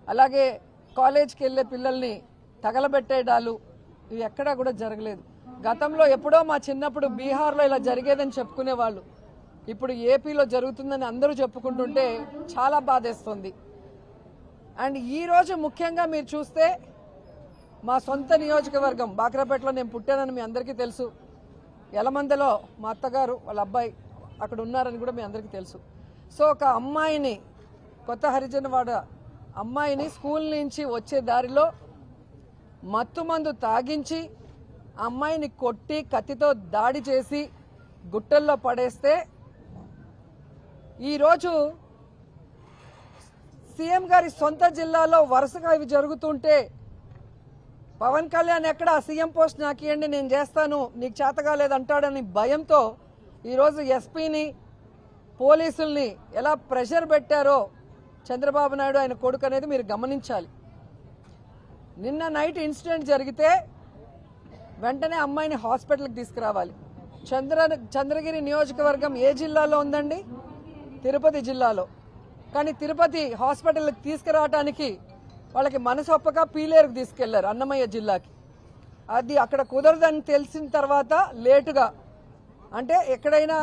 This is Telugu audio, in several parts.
అలాగే కాలేజ్కి వెళ్ళే పిల్లల్ని తగలబెట్టేయడాలు ఇవి ఎక్కడా కూడా జరగలేదు గతంలో ఎప్పుడో మా చిన్నప్పుడు బీహార్లో ఇలా జరిగేదని చెప్పుకునేవాళ్ళు ఇప్పుడు ఏపీలో జరుగుతుందని అందరూ చెప్పుకుంటుంటే చాలా బాధేస్తుంది అండ్ ఈ రోజు ముఖ్యంగా మీరు చూస్తే మా సొంత నియోజకవర్గం బాక్రాపేటలో నేను పుట్టానని మీ అందరికీ తెలుసు యలమందలో మా అత్తగారు వాళ్ళ అబ్బాయి అక్కడ ఉన్నారని కూడా మీ అందరికీ తెలుసు సో ఒక అమ్మాయిని కొత్త హరిజనవాడ అమ్మాయిని స్కూల్ నుంచి వచ్చే దారిలో మత్తు మందు తాగించి ఆ అమ్మాయిని కొట్టి కత్తితో దాడి చేసి గుట్టల్లో పడేస్తే ఈరోజు సీఎం గారి సొంత జిల్లాలో వరుసగా ఇవి జరుగుతుంటే పవన్ కళ్యాణ్ ఎక్కడ సీఎం పోస్ట్ నాకు ఇవ్వండి నేను చేస్తాను నీకు చేతగాలేదు అంటాడని భయంతో ఈరోజు ఎస్పీని పోలీసుల్ని ఎలా ప్రెషర్ పెట్టారో చంద్రబాబు నాయుడు ఆయన కొడుకు అనేది మీరు గమనించాలి నిన్న నైట్ ఇన్సిడెంట్ జరిగితే వెంటనే అమ్మాయిని హాస్పిటల్కి తీసుకురావాలి చంద్ర చంద్రగిరి నియోజకవర్గం ఏ జిల్లాలో ఉందండి తిరుపతి జిల్లాలో కానీ తిరుపతి హాస్పిటల్కి తీసుకురావడానికి వాళ్ళకి మనసు ఒప్పక పీలేరుకు తీసుకెళ్లారు అన్నమయ్య జిల్లాకి అది అక్కడ కుదరదని తెలిసిన తర్వాత లేటుగా అంటే ఎక్కడైనా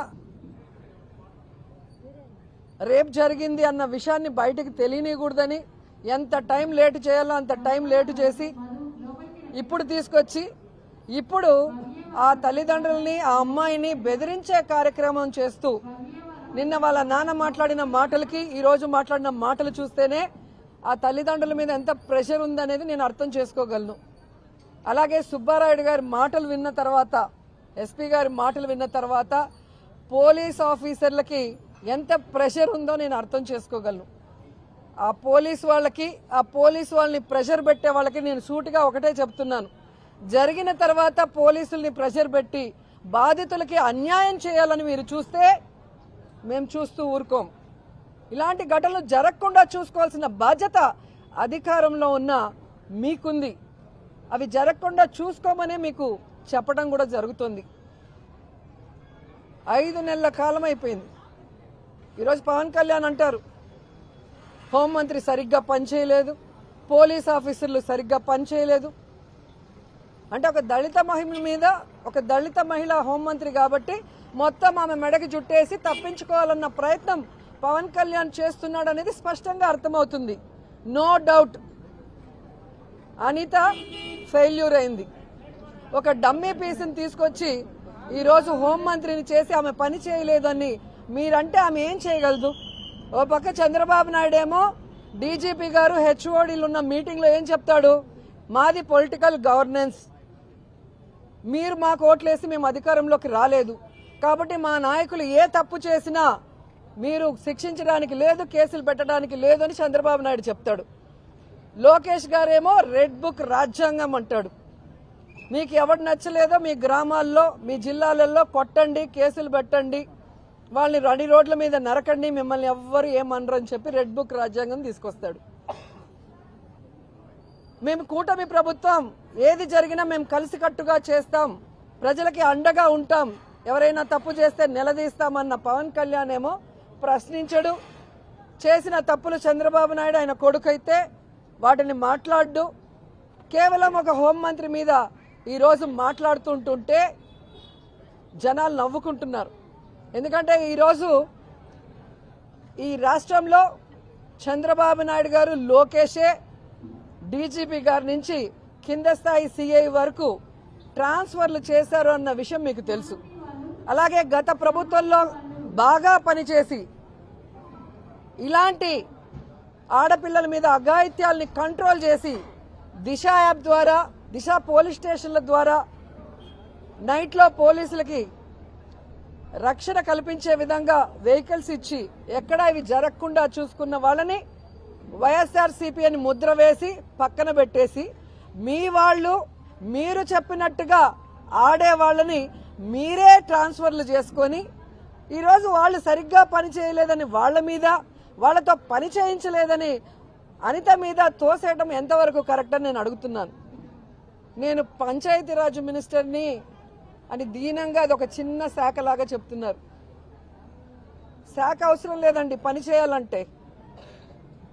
రేప్ జరిగింది అన్న విషయాన్ని బయటకు తెలియనికూడదని ఎంత టైం లేటు చేయాలో అంత టైం లేటు చేసి ఇప్పుడు తీసుకొచ్చి ఇప్పుడు ఆ తల్లిదండ్రుల్ని ఆ అమ్మాయిని బెదిరించే కార్యక్రమం చేస్తూ నిన్న వాళ్ళ నాన్న మాట్లాడిన మాటలకి ఈ రోజు మాట్లాడిన మాటలు చూస్తేనే ఆ తల్లిదండ్రుల మీద ఎంత ప్రెషర్ ఉందనేది నేను అర్థం చేసుకోగలను అలాగే సుబ్బారాయుడు గారి మాటలు విన్న తర్వాత ఎస్పీ గారి మాటలు విన్న తర్వాత పోలీస్ ఆఫీసర్లకి ఎంత ప్రెషర్ ఉందో నేను అర్థం చేసుకోగలను ఆ పోలీస్ వాళ్ళకి ఆ పోలీస్ వాళ్ళని ప్రెషర్ పెట్టే వాళ్ళకి నేను సూటిగా ఒకటే చెప్తున్నాను జరిగిన తర్వాత పోలీసుల్ని ప్రెషర్ పెట్టి బాధితులకి అన్యాయం చేయాలని మీరు చూస్తే మేము చూస్తూ ఊరుకోం ఇలాంటి ఘటనలు జరగకుండా చూసుకోవాల్సిన బాధ్యత అధికారంలో ఉన్న మీకుంది అవి జరగకుండా చూసుకోమనే మీకు చెప్పడం కూడా జరుగుతుంది ఐదు నెలల కాలం అయిపోయింది ఈరోజు పవన్ కళ్యాణ్ అంటారు హోంమంత్రి సరిగ్గా పనిచేయలేదు పోలీస్ ఆఫీసర్లు సరిగ్గా పనిచేయలేదు అంటే ఒక దళిత మహిళ మీద ఒక దళిత మహిళ హోంమంత్రి కాబట్టి మొత్తం ఆమె మెడకి జుట్టేసి తప్పించుకోవాలన్న ప్రయత్నం పవన్ కళ్యాణ్ చేస్తున్నాడు అనేది స్పష్టంగా అర్థమవుతుంది నో డౌట్ అనిత ఫెయిల్యూర్ అయింది ఒక డమ్మీ పీస్ని తీసుకొచ్చి ఈరోజు హోంమంత్రిని చేసి ఆమె పని చేయలేదని మీరంటే ఆమె ఏం చేయగలదు ఓ పక్క చంద్రబాబు నాయుడు ఏమో డీజీపీ గారు హెచ్ఓడీలు ఉన్న మీటింగ్లో ఏం చెప్తాడు మాది పొలిటికల్ గవర్నెన్స్ మీరు మాకు ఓట్లేసి మేము అధికారంలోకి రాలేదు కాబట్టి మా నాయకులు ఏ తప్పు చేసినా మీరు శిక్షించడానికి లేదు కేసులు పెట్టడానికి లేదు అని చంద్రబాబు నాయుడు చెప్తాడు లోకేష్ గారేమో రెడ్ బుక్ రాజ్యాంగం అంటాడు మీకు ఎవరు నచ్చలేదో మీ గ్రామాల్లో మీ జిల్లాలలో కొట్టండి కేసులు పెట్టండి వాళ్ళని రడి రోడ్ల మీద నరకండి మిమ్మల్ని ఎవ్వరు ఏమనరు అని చెప్పి రెడ్ బుక్ రాజ్యాంగం తీసుకొస్తాడు మేము కూటమి ప్రభుత్వం ఏది జరిగినా మేము కలిసికట్టుగా చేస్తాం ప్రజలకి అండగా ఉంటాం ఎవరైనా తప్పు చేస్తే నిలదీస్తామన్న పవన్ కళ్యాణ్ ఏమో ప్రశ్నించడు చేసిన తప్పులు చంద్రబాబు నాయుడు ఆయన కొడుకైతే వాటిని మాట్లాడు కేవలం ఒక హోంమంత్రి మీద ఈరోజు మాట్లాడుతుంటుంటే జనాలు నవ్వుకుంటున్నారు ఎందుకంటే ఈరోజు ఈ రాష్ట్రంలో చంద్రబాబు నాయుడు గారు లోకేషే డీజీపీ గారి నుంచి కింద స్థాయి సిఐ వరకు ట్రాన్స్ఫర్లు చేశారు అన్న విషయం మీకు తెలుసు అలాగే గత ప్రభుత్వంలో బాగా పనిచేసి ఇలాంటి ఆడపిల్లల మీద అఘాయిత్యాల్ని కంట్రోల్ చేసి దిశ యాప్ ద్వారా దిశ పోలీస్ స్టేషన్ల ద్వారా నైట్లో పోలీసులకి రక్షణ కల్పించే విధంగా వెహికల్స్ ఇచ్చి ఎక్కడ ఇవి జరగకుండా చూసుకున్న వాళ్ళని వైఎస్ఆర్ అని ముద్ర వేసి పక్కన పెట్టేసి మీ వాళ్ళు మీరు చెప్పినట్టుగా ఆడే వాళ్ళని మీరే ట్రాన్స్ఫర్లు చేసుకొని ఈరోజు వాళ్ళు సరిగ్గా పని చేయలేదని వాళ్ళ మీద వాళ్ళతో పని చేయించలేదని అనిత మీద తోసేయడం ఎంతవరకు కరెక్ట్ అని నేను అడుగుతున్నాను నేను పంచాయతీరాజ్ మినిస్టర్ని అని దీనంగా అది ఒక చిన్న శాఖ లాగా చెప్తున్నారు శాఖ అవసరం లేదండి పని చేయాలంటే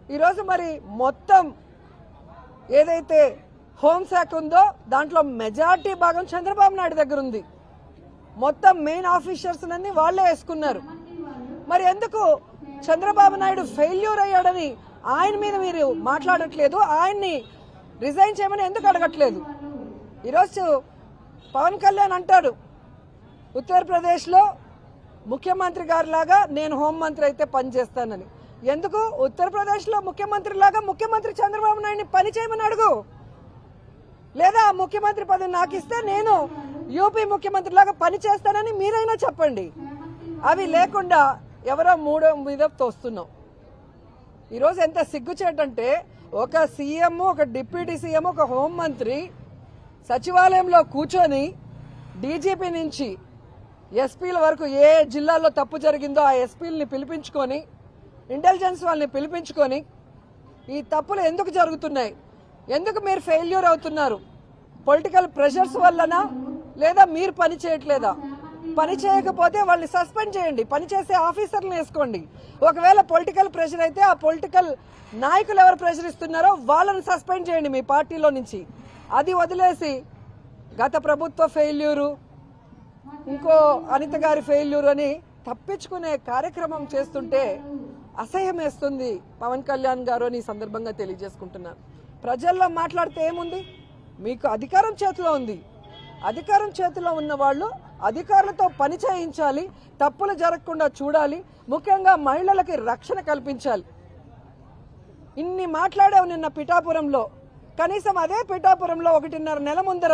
ఈరోజు మరి మొత్తం ఏదైతే హోంశాఖ ఉందో దాంట్లో మెజార్టీ భాగం చంద్రబాబు నాయుడు దగ్గర ఉంది మొత్తం మెయిన్ ఆఫీసర్స్ అన్ని వాళ్ళే వేసుకున్నారు మరి ఎందుకు చంద్రబాబు నాయుడు ఫెయిల్యూర్ అయ్యాడని ఆయన మీద మీరు మాట్లాడట్లేదు ఆయన్ని రిజైన్ చేయమని ఎందుకు అడగట్లేదు ఈరోజు పవన్ కళ్యాణ్ అంటాడు ఉత్తరప్రదేశ్లో ముఖ్యమంత్రి గారిలాగా నేను హోంమంత్రి అయితే పనిచేస్తానని ఎందుకు ఉత్తరప్రదేశ్లో ముఖ్యమంత్రి లాగా ముఖ్యమంత్రి చంద్రబాబు నాయుడిని పని చేయమని అడుగు లేదా ఆ ముఖ్యమంత్రి పదవి నాకు ఇస్తే నేను యూపీ ముఖ్యమంత్రి లాగా పని చేస్తానని మీరైనా చెప్పండి అవి లేకుండా ఎవరో మూడో మీద తోస్తున్నాం ఈరోజు ఎంత సిగ్గుచేటంటే ఒక సీఎం ఒక డిప్యూటీ సీఎం ఒక హోంమంత్రి సచివాలయంలో కూర్చొని డీజీపీ నుంచి ఎస్పీల వరకు ఏ జిల్లాలో తప్పు జరిగిందో ఆ ఎస్పీలని పిలిపించుకొని ఇంటెలిజెన్స్ వాళ్ళని పిలిపించుకొని ఈ తప్పులు ఎందుకు జరుగుతున్నాయి ఎందుకు మీరు ఫెయిల్యూర్ అవుతున్నారు పొలిటికల్ ప్రెషర్స్ వల్లనా లేదా మీరు పని చేయట్లేదా పని చేయకపోతే వాళ్ళని సస్పెండ్ చేయండి పని చేసే ఆఫీసర్లను వేసుకోండి ఒకవేళ పొలిటికల్ ప్రెషర్ అయితే ఆ పొలిటికల్ నాయకులు ఎవరు ప్రెషర్ ఇస్తున్నారో వాళ్ళని సస్పెండ్ చేయండి మీ పార్టీలో నుంచి అది వదిలేసి గత ప్రభుత్వ ఫెయిల్యూరు ఇంకో అనిత గారి ఫెయిల్యూర్ అని తప్పించుకునే కార్యక్రమం చేస్తుంటే అసహ్యం వేస్తుంది పవన్ కళ్యాణ్ గారు అని ఈ సందర్భంగా తెలియజేసుకుంటున్నాను ప్రజల్లో మాట్లాడితే ఏముంది మీకు అధికారం చేతిలో ఉంది అధికారం చేతిలో ఉన్న వాళ్ళు అధికారులతో పని చేయించాలి తప్పులు జరగకుండా చూడాలి ముఖ్యంగా మహిళలకి రక్షణ కల్పించాలి ఇన్ని మాట్లాడావు నిన్న పిఠాపురంలో కనీసం అదే పిఠాపురంలో ఒకటిన్నర నెల ముందర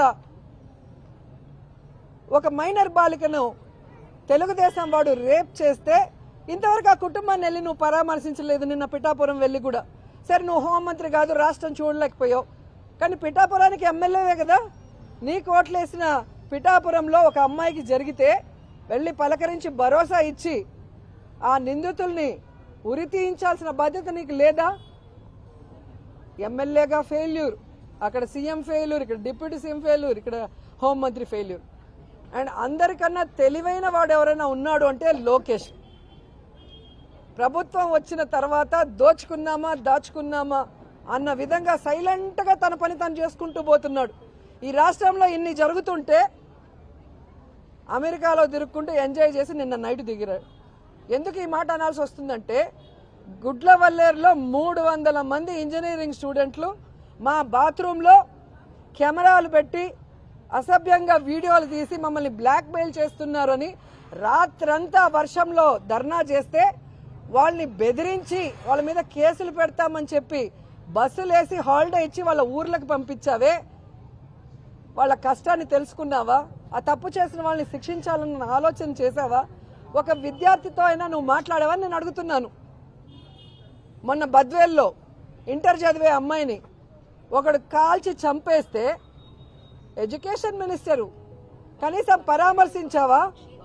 ఒక మైనర్ బాలికను తెలుగుదేశం వాడు రేప్ చేస్తే ఇంతవరకు ఆ కుటుంబాన్ని వెళ్ళి నువ్వు పరామర్శించలేదు నిన్న పిఠాపురం వెళ్ళి కూడా సరే నువ్వు హోంమంత్రి కాదు రాష్ట్రం చూడలేకపోయావు కానీ పిఠాపురానికి ఎమ్మెల్యేవే కదా నీకు ఓట్లేసిన పిఠాపురంలో ఒక అమ్మాయికి జరిగితే వెళ్ళి పలకరించి భరోసా ఇచ్చి ఆ నిందితుల్ని ఉరి తీయించాల్సిన బాధ్యత నీకు లేదా ఎమ్మెల్యేగా ఫెయిల్యూర్ అక్కడ సీఎం ఫెయిల్యూర్ ఇక్కడ డిప్యూటీ సీఎం ఫెయిల్యూర్ ఇక్కడ హోంమంత్రి ఫెయిల్యూర్ అండ్ అందరికన్నా తెలివైన వాడు ఎవరైనా ఉన్నాడు అంటే లోకేష్ ప్రభుత్వం వచ్చిన తర్వాత దోచుకున్నామా దాచుకున్నామా అన్న విధంగా సైలెంట్గా తన పని తను చేసుకుంటూ పోతున్నాడు ఈ రాష్ట్రంలో ఇన్ని జరుగుతుంటే అమెరికాలో తిరుక్కుంటూ ఎంజాయ్ చేసి నిన్న నైట్ దిగిరాడు ఎందుకు ఈ మాట అనాల్సి వస్తుందంటే గుడ్లవల్లేరులో మూడు వందల మంది ఇంజనీరింగ్ స్టూడెంట్లు మా బాత్రూంలో కెమెరాలు పెట్టి అసభ్యంగా వీడియోలు తీసి మమ్మల్ని బ్లాక్మెయిల్ చేస్తున్నారని రాత్రంతా వర్షంలో ధర్నా చేస్తే వాళ్ళని బెదిరించి వాళ్ళ మీద కేసులు పెడతామని చెప్పి బస్సులు వేసి హాలిడే ఇచ్చి వాళ్ళ ఊర్లకు పంపించావే వాళ్ళ కష్టాన్ని తెలుసుకున్నావా ఆ తప్పు చేసిన వాళ్ళని శిక్షించాలన్న ఆలోచన చేసావా ఒక విద్యార్థితో అయినా నువ్వు మాట్లాడావని నేను అడుగుతున్నాను మొన్న బద్వేల్లో ఇంటర్ చదివే అమ్మాయిని ఒకడు కాల్చి చంపేస్తే ఎడ్యుకేషన్ మినిస్టరు కనీసం పరామర్శించావా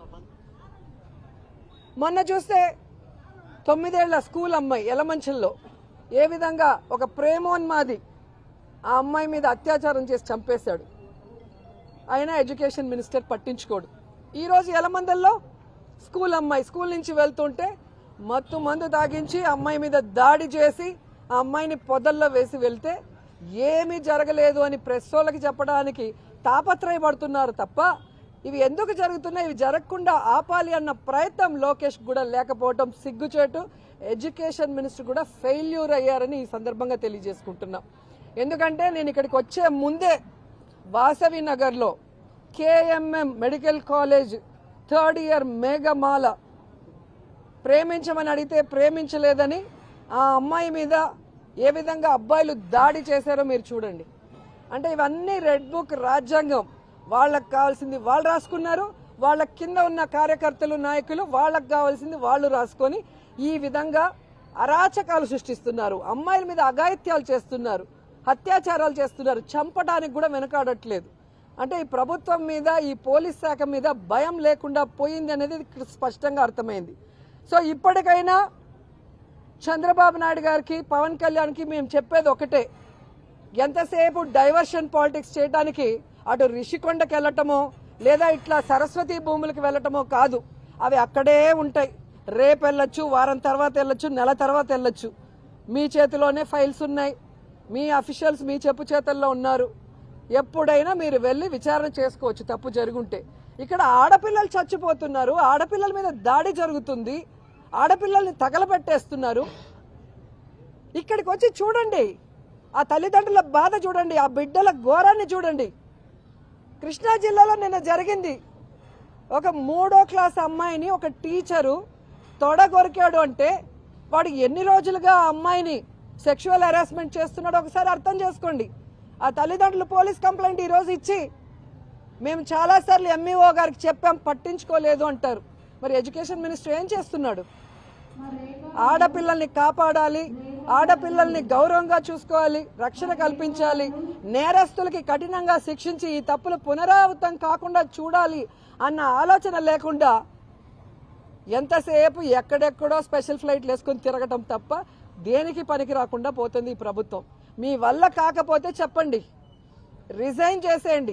మొన్న చూస్తే తొమ్మిదేళ్ల స్కూల్ అమ్మాయి ఎలమంచల్లో ఏ విధంగా ఒక ప్రేమోన్మాది ఆ అమ్మాయి మీద అత్యాచారం చేసి చంపేశాడు అయినా ఎడ్యుకేషన్ మినిస్టర్ పట్టించుకోడు ఈరోజు ఎలమందల్లో స్కూల్ అమ్మాయి స్కూల్ నుంచి వెళ్తుంటే మత్తు మందు తాగించి అమ్మాయి మీద దాడి చేసి ఆ అమ్మాయిని పొదల్లో వేసి వెళ్తే ఏమీ జరగలేదు అని ప్రెస్ వాళ్ళకి చెప్పడానికి తాపత్రయపడుతున్నారు తప్ప ఇవి ఎందుకు జరుగుతున్నాయి ఇవి జరగకుండా ఆపాలి అన్న ప్రయత్నం లోకేష్ కూడా లేకపోవటం సిగ్గుచేటు ఎడ్యుకేషన్ మినిస్టర్ కూడా ఫెయిల్యూర్ అయ్యారని ఈ సందర్భంగా తెలియజేసుకుంటున్నాం ఎందుకంటే నేను ఇక్కడికి వచ్చే ముందే వాసవి నగర్లో KMM medical college third year Meghamala ప్రేమించమని అడిగితే ప్రేమించలేదని ఆ అమ్మాయి మీద ఏ విధంగా అబ్బాయిలు దాడి చేశారో మీరు చూడండి అంటే ఇవన్నీ రెడ్ బుక్ రాజ్యాంగం వాళ్ళకి కావాల్సింది వాళ్ళు రాసుకున్నారు వాళ్ళ కింద ఉన్న కార్యకర్తలు నాయకులు వాళ్ళకి కావాల్సింది వాళ్ళు రాసుకొని ఈ విధంగా అరాచకాలు సృష్టిస్తున్నారు అమ్మాయిల మీద అఘాయిత్యాలు చేస్తున్నారు అత్యాచారాలు చేస్తున్నారు చంపడానికి కూడా వెనకాడట్లేదు అంటే ఈ ప్రభుత్వం మీద ఈ పోలీస్ శాఖ మీద భయం లేకుండా పోయింది అనేది ఇక్కడ స్పష్టంగా అర్థమైంది సో ఇప్పటికైనా చంద్రబాబు నాయుడు గారికి పవన్ కళ్యాణ్కి మేము చెప్పేది ఒకటే ఎంతసేపు డైవర్షన్ పాలిటిక్స్ చేయడానికి అటు రిషికొండకి వెళ్ళటమో లేదా ఇట్లా సరస్వతి భూములకు వెళ్ళటమో కాదు అవి అక్కడే ఉంటాయి రేపు వెళ్ళొచ్చు వారం తర్వాత వెళ్ళొచ్చు నెల తర్వాత వెళ్ళొచ్చు మీ చేతిలోనే ఫైల్స్ ఉన్నాయి మీ అఫీషియల్స్ మీ చెప్పు చేతల్లో ఉన్నారు ఎప్పుడైనా మీరు వెళ్ళి విచారణ చేసుకోవచ్చు తప్పు జరుగుంటే ఇక్కడ ఆడపిల్లలు చచ్చిపోతున్నారు ఆడపిల్లల మీద దాడి జరుగుతుంది ఆడపిల్లల్ని తగలబెట్టేస్తున్నారు ఇక్కడికి వచ్చి చూడండి ఆ తల్లిదండ్రుల బాధ చూడండి ఆ బిడ్డల ఘోరాన్ని చూడండి కృష్ణా జిల్లాలో నిన్న జరిగింది ఒక మూడో క్లాస్ అమ్మాయిని ఒక టీచరు తొడ కొరికాడు అంటే వాడు ఎన్ని రోజులుగా ఆ అమ్మాయిని సెక్షువల్ హెరాస్మెంట్ చేస్తున్నాడో ఒకసారి అర్థం చేసుకోండి ఆ తల్లిదండ్రులు పోలీస్ కంప్లైంట్ ఈరోజు ఇచ్చి మేము చాలాసార్లు ఎంఈఓ గారికి చెప్పాం పట్టించుకోలేదు అంటారు మరి ఎడ్యుకేషన్ మినిస్టర్ ఏం చేస్తున్నాడు ఆడపిల్లల్ని కాపాడాలి ఆడపిల్లల్ని గౌరవంగా చూసుకోవాలి రక్షణ కల్పించాలి నేరస్తులకి కఠినంగా శిక్షించి ఈ తప్పులు పునరావృతం కాకుండా చూడాలి అన్న ఆలోచన లేకుండా ఎంతసేపు ఎక్కడెక్కడో స్పెషల్ ఫ్లైట్లు వేసుకొని తిరగటం తప్ప దేనికి పనికి రాకుండా పోతుంది ఈ ప్రభుత్వం మీ వల్ల కాకపోతే చెప్పండి రిజైన్ చేసేయండి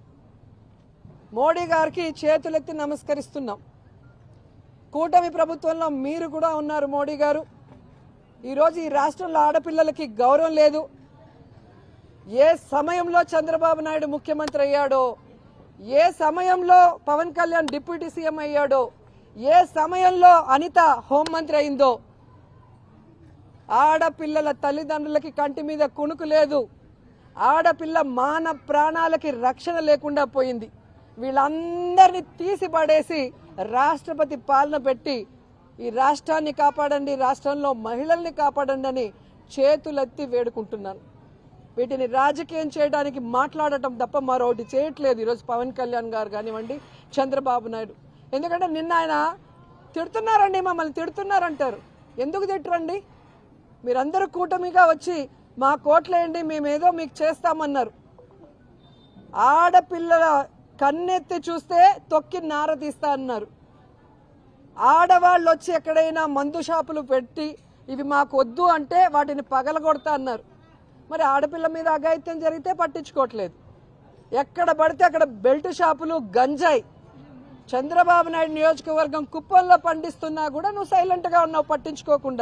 మోడీ గారికి చేతులెత్తి నమస్కరిస్తున్నాం కూటమి ప్రభుత్వంలో మీరు కూడా ఉన్నారు మోడీ గారు ఈరోజు ఈ రాష్ట్రంలో ఆడపిల్లలకి గౌరవం లేదు ఏ సమయంలో చంద్రబాబు నాయుడు ముఖ్యమంత్రి అయ్యాడో ఏ సమయంలో పవన్ కళ్యాణ్ డిప్యూటీ సీఎం అయ్యాడో ఏ సమయంలో అనిత హోంమంత్రి అయిందో ఆడపిల్లల తల్లిదండ్రులకి కంటి మీద కునుకు లేదు ఆడపిల్ల మాన ప్రాణాలకి రక్షణ లేకుండా పోయింది వీళ్ళందరినీ తీసి పడేసి రాష్ట్రపతి పాలన పెట్టి ఈ రాష్ట్రాన్ని కాపాడండి రాష్ట్రంలో మహిళల్ని కాపాడండి అని చేతులెత్తి వేడుకుంటున్నాను వీటిని రాజకీయం చేయడానికి మాట్లాడటం తప్ప మరొకటి చేయట్లేదు ఈరోజు పవన్ కళ్యాణ్ గారు కానివ్వండి చంద్రబాబు నాయుడు ఎందుకంటే నిన్న ఆయన తిడుతున్నారండి మమ్మల్ని తిడుతున్నారంటారు ఎందుకు తిట్టరండి మీరందరూ కూటమిగా వచ్చి మా కోట్లేయండి మేమేదో మీకు చేస్తామన్నారు ఆడపిల్లల కన్నెత్తి చూస్తే తొక్కి నార తీస్తా అన్నారు ఆడవాళ్ళు వచ్చి ఎక్కడైనా మందు షాపులు పెట్టి ఇవి మాకు వద్దు అంటే వాటిని పగలగొడతా అన్నారు మరి ఆడపిల్ల మీద అఘాయిత్యం జరిగితే పట్టించుకోవట్లేదు ఎక్కడ పడితే అక్కడ బెల్ట్ షాపులు గంజాయి చంద్రబాబు నాయుడు నియోజకవర్గం కుప్పంలో పండిస్తున్నా కూడా నువ్వు సైలెంట్గా ఉన్నావు పట్టించుకోకుండా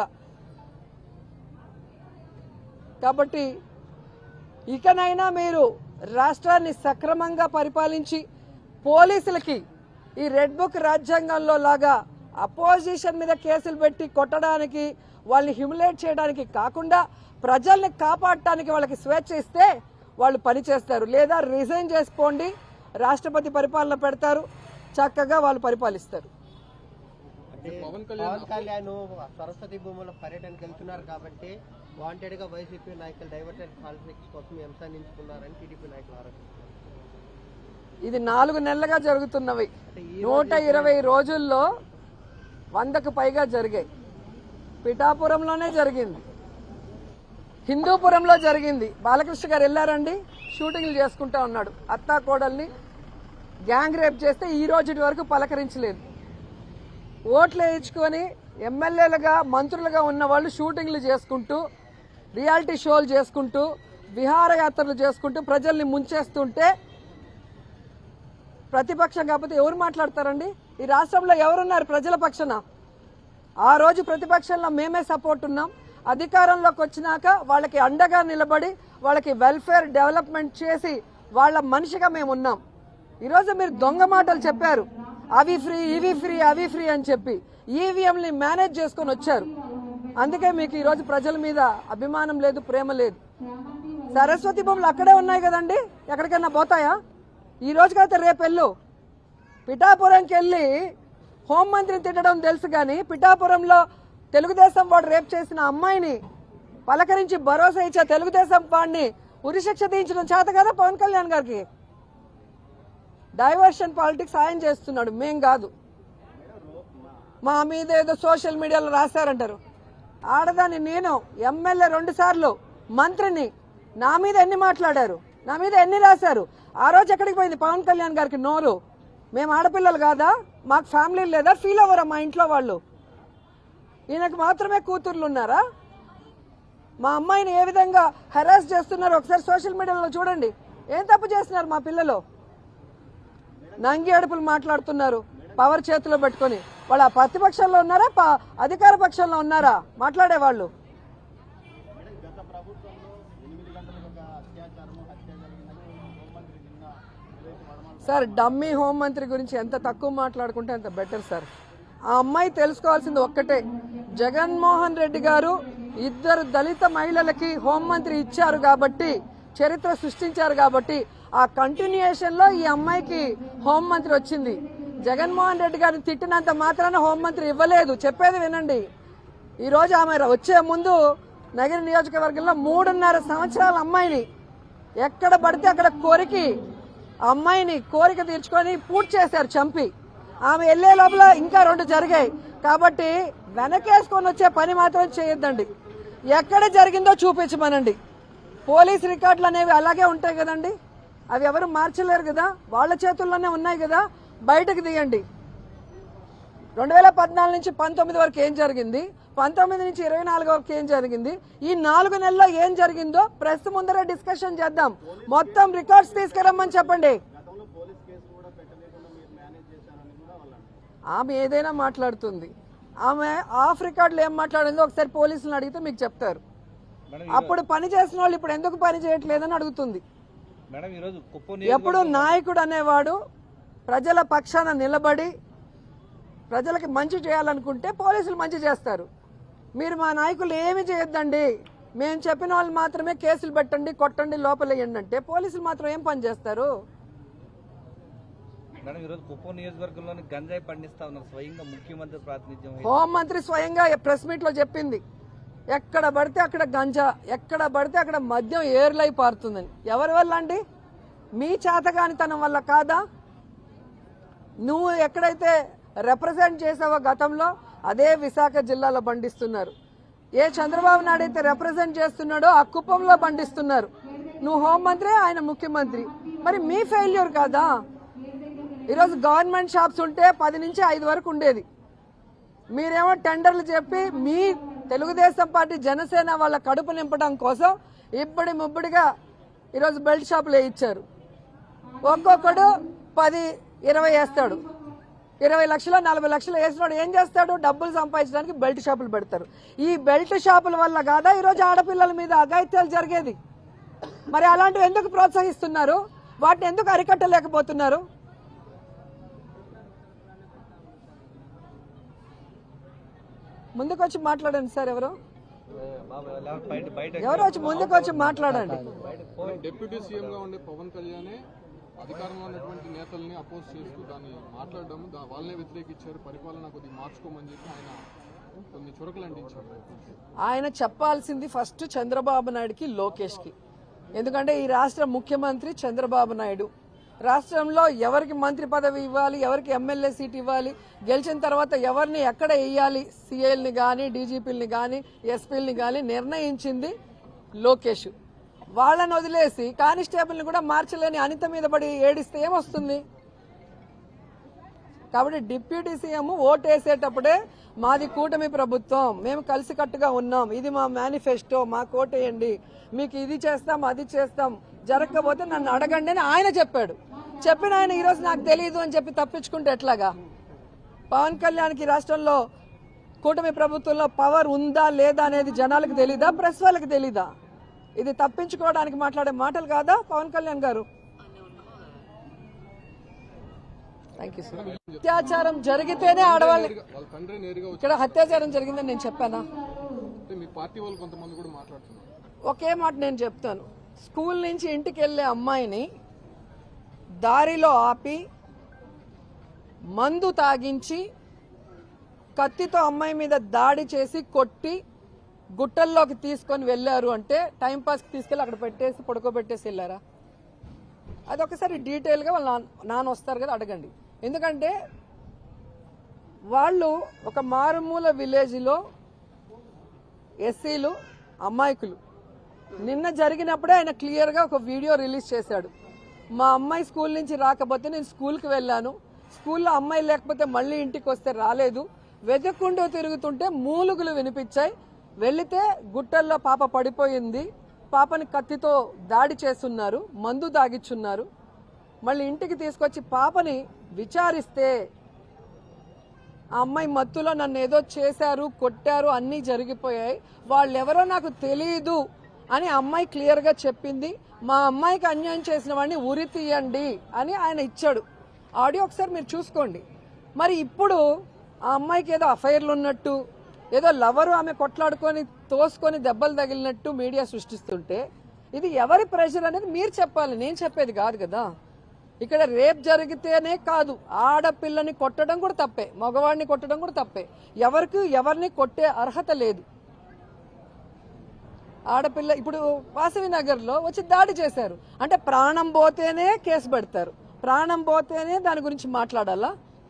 కాబట్టి ఇకనైనా మీరు రాష్ట్రాన్ని సక్రమంగా పరిపాలించి పోలీసులకి ఈ రెడ్ బుక్ రాజ్యాంగంలో లాగా అపోజిషన్ మీద కేసులు పెట్టి కొట్టడానికి వాళ్ళని హ్యూమిలేట్ చేయడానికి కాకుండా ప్రజల్ని కాపాడటానికి వాళ్ళకి స్వేచ్ఛ ఇస్తే వాళ్ళు పని చేస్తారు లేదా రిజైన్ చేసుకోండి రాష్ట్రపతి పరిపాలన పెడతారు చక్కగా వాళ్ళు పరిపాలిస్తారు అంటే పవన్ కళ్యాణ్ సరస్వతి భూముల పర్యటనకు వెళ్తున్నారు కాబట్టి వాంటెడ్ గా వైసీపీ నాయకులు డైవర్టెడ్ పాలిటిక్స్ కోసం ఈ అంశాన్ని ఎంచుకున్నారని టీడీపీ నాయకులు ఆరోపిస్తున్నారు ఇది నాలుగు నెలలుగా జరుగుతున్నవి నూట ఇరవై రోజుల్లో వందకు పైగా జరిగాయి పిఠాపురంలోనే జరిగింది హిందూపురంలో జరిగింది బాలకృష్ణ గారు వెళ్ళారండి షూటింగ్లు చేసుకుంటా ఉన్నాడు అత్తా కోడల్ని గ్యాంగ్ రేప్ చేస్తే ఈ రోజు వరకు పలకరించలేదు ఓట్లు వేయించుకొని ఎమ్మెల్యేలుగా మంత్రులుగా ఉన్న వాళ్ళు షూటింగ్లు చేసుకుంటూ రియాలిటీ షోలు చేసుకుంటూ విహారయాత్రలు చేసుకుంటూ ప్రజల్ని ముంచేస్తుంటే ప్రతిపక్షం కాకపోతే ఎవరు మాట్లాడతారండి ఈ రాష్ట్రంలో ఎవరున్నారు ప్రజల పక్షాన ఆ రోజు ప్రతిపక్షంలో మేమే సపోర్ట్ ఉన్నాం అధికారంలోకి వచ్చినాక వాళ్ళకి అండగా నిలబడి వాళ్ళకి వెల్ఫేర్ డెవలప్మెంట్ చేసి వాళ్ళ మనిషిగా మేము ఉన్నాం ఈరోజు మీరు దొంగ మాటలు చెప్పారు అవి ఫ్రీ ఇవి ఫ్రీ అవి ఫ్రీ అని చెప్పి ఈవీఎంని మేనేజ్ చేసుకొని వచ్చారు అందుకే మీకు ఈరోజు ప్రజల మీద అభిమానం లేదు ప్రేమ లేదు సరస్వతి భూములు అక్కడే ఉన్నాయి కదండి ఎక్కడికైనా పోతాయా ఈ రోజుకైతే రేపు వెళ్ళు పిఠాపురంకి వెళ్ళి హోంమంత్రిని తిట్టడం తెలుసు కానీ పిఠాపురంలో తెలుగుదేశం వాడు రేప్ చేసిన అమ్మాయిని పలకరించి భరోసా ఇచ్చే తెలుగుదేశం వాడిని ఉరిశిక్ష తీయించడం చేత కదా పవన్ కళ్యాణ్ గారికి డైవర్షన్ పాలిటిక్స్ ఆయన చేస్తున్నాడు మేం కాదు మా మీద ఏదో సోషల్ మీడియాలో రాశారంటారు ఆడదాన్ని నేను ఎమ్మెల్యే రెండు సార్లు మంత్రిని నా మీద ఎన్ని మాట్లాడారు నా మీద ఎన్ని రాశారు ఆ రోజు ఎక్కడికి పోయింది పవన్ కళ్యాణ్ గారికి నోరు మేము ఆడపిల్లలు కాదా మాకు ఫ్యామిలీ లేదా ఫీల్ అవ్వరా మా ఇంట్లో వాళ్ళు ఈయనకు మాత్రమే కూతుర్లు ఉన్నారా మా అమ్మాయిని ఏ విధంగా హెరాస్ చేస్తున్నారో ఒకసారి సోషల్ మీడియాలో చూడండి ఏం తప్పు చేస్తున్నారు మా పిల్లలు నంగి అడుపులు మాట్లాడుతున్నారు పవర్ చేతిలో పెట్టుకొని వాళ్ళ ప్రతిపక్షంలో ఉన్నారా ప- అధికార పక్షంలో ఉన్నారా మాట్లాడేవాళ్ళు ఎనిమిది గంటలకు ఒక అత్యాచారము హత్య జరిగిందని హోంమంత్రి నిన్న ఏదైతే వడమాల సార్ డమ్మీ హోంమంత్రి గురించి ఎంత తక్కువ మాట్లాడుకుంటే అంత బెటర్ సార్ ఆ అమ్మాయి తెలుసుకోవాల్సింది ఒక్కటే జగన్మోహన్ రెడ్డి గారు ఇద్దరు దళిత మహిళలకి హోంమంత్రి ఇచ్చారు కాబట్టి చరిత్ర సృష్టించారు కాబట్టి ఆ కంటిన్యూయేషన్ లో ఈ అమ్మాయికి హోంమంత్రి వచ్చింది జగన్మోహన్ రెడ్డి గారిని తిట్టినంత మాత్రాన హోంమంత్రి ఇవ్వలేదు చెప్పేది వినండి ఈ రోజు ఆమె వచ్చే ముందు నగర నియోజకవర్గంలో మూడున్నర సంవత్సరాల అమ్మాయిని ఎక్కడ పడితే అక్కడ కోరికి ఆ అమ్మాయిని కోరిక తీర్చుకొని పూర్తి చేశారు చంపి ఆమె వెళ్లే లోపల ఇంకా రెండు జరిగాయి కాబట్టి వెనకేసుకొని వచ్చే పని మాత్రం చేయొద్దండి ఎక్కడ జరిగిందో చూపించమనండి పోలీస్ రికార్డులు అనేవి అలాగే ఉంటాయి కదండి అవి ఎవరు మార్చలేరు కదా వాళ్ళ చేతుల్లోనే ఉన్నాయి కదా బయటకు తీయండి రెండు వేల పద్నాలుగు నుంచి పంతొమ్మిది వరకు ఏం జరిగింది పంతొమ్మిది నుంచి ఇరవై నాలుగు వరకు ఏం జరిగింది ఈ నాలుగు నెలల్లో ఏం జరిగిందో ప్రెస్ ముందర డిస్కషన్ చేద్దాం మొత్తం రికార్డ్స్ తీసుకురమ్మని చెప్పండి గతంలో పోలీస్ కేసు కూడా పెట్టలేకుండా మీరు మేనేజ్ చేశారని కూడా వాళ్ళు అంటారు ఆమె ఏదైనా మాట్లాడుతుంది ఆమె ఆఫ్ రికార్డులు ఏం మాట్లాడిందో ఒకసారి పోలీసులను అడిగితే మీకు చెప్తారు మేడం అప్పుడు పని చేసిన వాళ్ళు ఇప్పుడు ఎందుకు పని చేయట్లేదని అడుగుతుంది మేడం ఈరోజు కుప్పం ఎప్పుడు నాయకుడు అనేవాడు ప్రజల పక్షాన నిలబడి ప్రజలకి మంచి చేయాలనుకుంటే పోలీసులు మంచి చేస్తారు మీరు మా నాయకులు ఏమి చేయొద్దండి మేము చెప్పిన వాళ్ళు మాత్రమే కేసులు పెట్టండి కొట్టండి లోపలేయండి అంటే పోలీసులు మాత్రం ఏం పని చేస్తారు మేడం ఈరోజు కుప్పం నియోజకవర్గంలోని గంజాయి పండిస్తా ఉన్నారు స్వయంగా ముఖ్యమంత్రి ప్రాతినిధ్యం వహిస్తూ. హోంమంత్రి స్వయంగా ప్రెస్ మీట్ లో చెప్పింది ఎక్కడ పడితే అక్కడ గంజా ఎక్కడ పడితే అక్కడ మద్యం ఏర్లై పారుతుందని ఎవరి వల్ల అండి మీ చేతగానితనం వల్ల కాదా నువ్వు ఎక్కడైతే రిప్రజెంట్ చేసావో గతంలో అదే విశాఖ జిల్లాలో బండిస్తున్నారు ఏ చంద్రబాబు నాయుడు అయితే రిప్రజెంట్ చేస్తున్నాడో ఆ కుప్పంలో బండిస్తున్నారు నువ్వు హోంమంత్రి ఆయన ముఖ్యమంత్రి మరి మీ ఫెయిల్యూర్ కాదా ఈరోజు గవర్నమెంట్ షాప్స్ ఉంటే పది నుంచి ఐదు వరకు ఉండేది మీరేమో టెండర్లు చెప్పి మీ తెలుగుదేశం పార్టీ జనసేన వాళ్ళ కడుపు నింపడం కోసం ఇప్పటి ముబ్బడిగా ఈరోజు బెల్ట్ షాపులు వేయించారు ఒక్కొక్కడు పది ఇరవై వేస్తాడు ఇరవై లక్షలు నలభై లక్షలు వేసినాడు ఏం చేస్తాడు డబ్బులు సంపాదించడానికి బెల్ట్ షాపులు పెడతారు ఈ బెల్ట్ షాపుల వల్ల కాదా ఈరోజు ఆడపిల్లల మీద అఘాయిత్యాలు జరిగేది మరి అలాంటివి ఎందుకు ప్రోత్సహిస్తున్నారు వాటిని ఎందుకు అరికట్టలేకపోతున్నారు ముందుకు వచ్చి మాట్లాడండి సార్ ఎవరు ఏ, బాబు ఎలా బయట బయట ఎవరు వచ్చి ముందుకు వచ్చి మాట్లాడండి డిప్యూటీ సీఎం గా ఉండే పవన్ కళ్యాణే అధికారంలో ఉన్నటువంటి నేతల్ని అపోజ్ చేస్తూ దాన్ని మాట్లాడడం దా- వాళ్ళనే వ్యతిరేకించారు పరిపాలన కొద్దిగా మార్చుకోమని చెప్పి ఆయన కొన్ని చురకలు అంటించారు ఆయన చెప్పాల్సింది ఫస్ట్ చంద్రబాబు నాయుడుకి లోకేష్కి ఎందుకంటే ఈ రాష్ట్ర ముఖ్యమంత్రి చంద్రబాబు నాయుడు రాష్ట్రంలో ఎవరికి మంత్రి పదవి ఇవ్వాలి ఎవరికి ఎమ్మెల్యే సీట్ ఇవ్వాలి గెలిచిన తర్వాత ఎవరిని ఎక్కడ వేయాలి సీఎల్ని కానీ డీజీపీలని కానీ ఎస్పీలని కానీ నిర్ణయించింది లోకేష్ వాళ్ళని వదిలేసి కానిస్టేబుల్ని కూడా మార్చలేని అనిత మీద పడి ఏడిస్తే ఏమొస్తుంది కాబట్టి డిప్యూటీ సీఎం ఓటు వేసేటప్పుడే మాది కూటమి ప్రభుత్వం మేము కలిసికట్టుగా ఉన్నాం ఇది మా మేనిఫెస్టో మాకు ఓటేయండి మీకు ఇది చేస్తాం అది చేస్తాం జరగకపోతే నన్ను అడగండి అని ఆయన చెప్పాడు చెప్పిన ఆయన ఈరోజు నాకు తెలియదు అని చెప్పి తప్పించుకుంటే ఎట్లాగా పవన్ కళ్యాణ్కి రాష్ట్రంలో కూటమి ప్రభుత్వంలో పవర్ ఉందా లేదా అనేది జనాలకు తెలీదా ప్రెస్ వాళ్ళకి తెలీదా ఇది తప్పించుకోవడానికి మాట్లాడే మాటలు కాదా పవన్ కళ్యాణ్ గారు థ్యాంక్ యూ సార్ అత్యాచారం జరిగితేనే ఆడవాళ్ళు వాళ్ళ తండ్రి నేరుగా వచ్చి ఇక్కడ అత్యాచారం జరిగిందని నేను చెప్పానా అంటే మీ పార్టీ వాళ్ళు కొంతమంది కూడా మాట్లాడుతున్నారు ఒకే మాట నేను చెప్తాను స్కూల్ నుంచి ఇంటికి వెళ్ళే అమ్మాయిని దారిలో ఆపి మందు తాగించి కత్తితో అమ్మాయి మీద దాడి చేసి కొట్టి గుట్టల్లోకి తీసుకొని వెళ్ళారు అంటే టైంపాస్కి తీసుకెళ్ళి అక్కడ పెట్టేసి పడుకోబెట్టేసి వెళ్ళారా అది ఒకసారి డీటెయిల్గా వాళ్ళ నాన్న నాన్న వస్తారు కదా అడగండి ఎందుకంటే వాళ్ళు ఒక మారుమూల విలేజ్లో ఎస్సీలు అమాయకులు నిన్న జరిగినప్పుడే ఆయన క్లియర్గా ఒక వీడియో రిలీజ్ చేశాడు మా అమ్మాయి స్కూల్ నుంచి రాకపోతే నేను స్కూల్కి వెళ్ళాను స్కూల్లో అమ్మాయి లేకపోతే మళ్ళీ ఇంటికి వస్తే రాలేదు వెతక్కుంటూ తిరుగుతుంటే మూలుగులు వినిపించాయి వెళితే గుట్టల్లో పాప పడిపోయింది పాపని కత్తితో దాడి చేస్తున్నారు మందు దాగిచ్చున్నారు మళ్ళీ ఇంటికి తీసుకొచ్చి పాపని విచారిస్తే ఆ అమ్మాయి మత్తులో నన్ను ఏదో చేశారు కొట్టారు అన్నీ జరిగిపోయాయి వాళ్ళెవరో నాకు తెలియదు అని ఆ అమ్మాయి క్లియర్గా చెప్పింది మా అమ్మాయికి అన్యాయం చేసిన వాడిని ఉరి తీయండి అని ఆయన ఇచ్చాడు ఆడియో ఒకసారి మీరు చూసుకోండి మరి ఇప్పుడు ఆ అమ్మాయికి ఏదో అఫైర్లు ఉన్నట్టు ఏదో లవరు ఆమె కొట్లాడుకొని తోసుకొని దెబ్బలు తగిలినట్టు మీడియా సృష్టిస్తుంటే ఇది ఎవరి ప్రెషర్ అనేది మీరు చెప్పాలి నేను చెప్పేది కాదు కదా ఇక్కడ రేప్ జరిగితేనే కాదు ఆడపిల్లని కొట్టడం కూడా తప్పే మగవాడిని కొట్టడం కూడా తప్పే ఎవరికి ఎవరిని కొట్టే అర్హత లేదు ఆడపిల్ల ఇప్పుడు వాసవి నగర్లో వచ్చి దాడి చేశారు అంటే ప్రాణం పోతేనే కేసు పెడతారు ప్రాణం పోతేనే దాని గురించి మాట్లాడాలా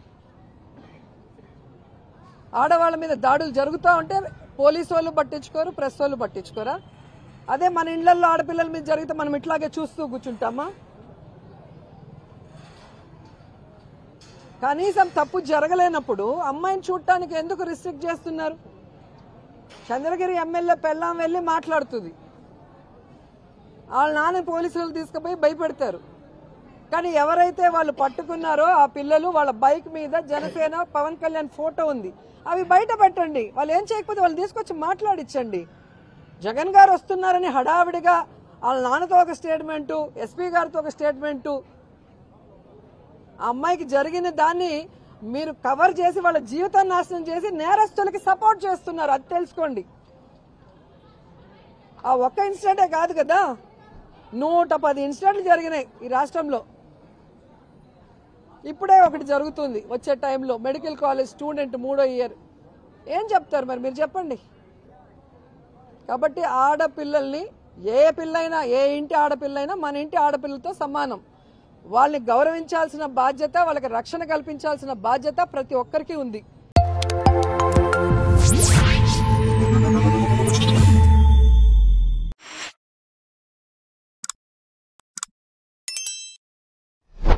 ఆడవాళ్ళ మీద దాడులు జరుగుతూ ఉంటే పోలీసు వాళ్ళు పట్టించుకోరు ప్రెస్ వాళ్ళు పట్టించుకోరా అదే మన ఇళ్లలో ఆడపిల్లల మీద జరిగితే మనం ఇట్లాగే చూస్తూ కూర్చుంటామా కనీసం తప్పు జరగలేనప్పుడు అమ్మాయిని చూడటానికి ఎందుకు రిస్ట్రిక్ట్ చేస్తున్నారు చంద్రగిరి ఎమ్మెల్యే పెళ్ళాం వెళ్ళి మాట్లాడుతుంది వాళ్ళ నాన్న పోలీసులు తీసుకుపోయి భయపెడతారు కానీ ఎవరైతే వాళ్ళు పట్టుకున్నారో ఆ పిల్లలు వాళ్ళ బైక్ మీద జనసేన పవన్ కళ్యాణ్ ఫోటో ఉంది అవి బయట పెట్టండి వాళ్ళు ఏం చేయకపోతే వాళ్ళు తీసుకొచ్చి మాట్లాడించండి జగన్ గారు వస్తున్నారని హడావిడిగా వాళ్ళ నాన్నతో ఒక స్టేట్మెంటు ఎస్పీ గారితో ఒక స్టేట్మెంటు ఆ అమ్మాయికి జరిగిన దాన్ని మీరు కవర్ చేసి వాళ్ళ జీవితాన్ని నాశనం చేసి నేరస్తులకి సపోర్ట్ చేస్తున్నారు అది తెలుసుకోండి ఆ ఒక్క ఇన్సిడెంటే కాదు కదా నూట పది ఇన్సిడెంట్లు జరిగినాయి ఈ రాష్ట్రంలో ఇప్పుడే ఒకటి జరుగుతుంది వచ్చే టైంలో మెడికల్ కాలేజ్ స్టూడెంట్ మూడో ఇయర్ ఏం చెప్తారు మరి మీరు చెప్పండి కాబట్టి ఆడపిల్లల్ని ఏ పిల్లైనా ఏ ఇంటి ఆడపిల్లైనా మన ఇంటి ఆడపిల్లలతో సమానం వాళ్ళని గౌరవించాల్సిన బాధ్యత వాళ్ళకి రక్షణ కల్పించాల్సిన బాధ్యత ప్రతి ఒక్కరికి ఉంది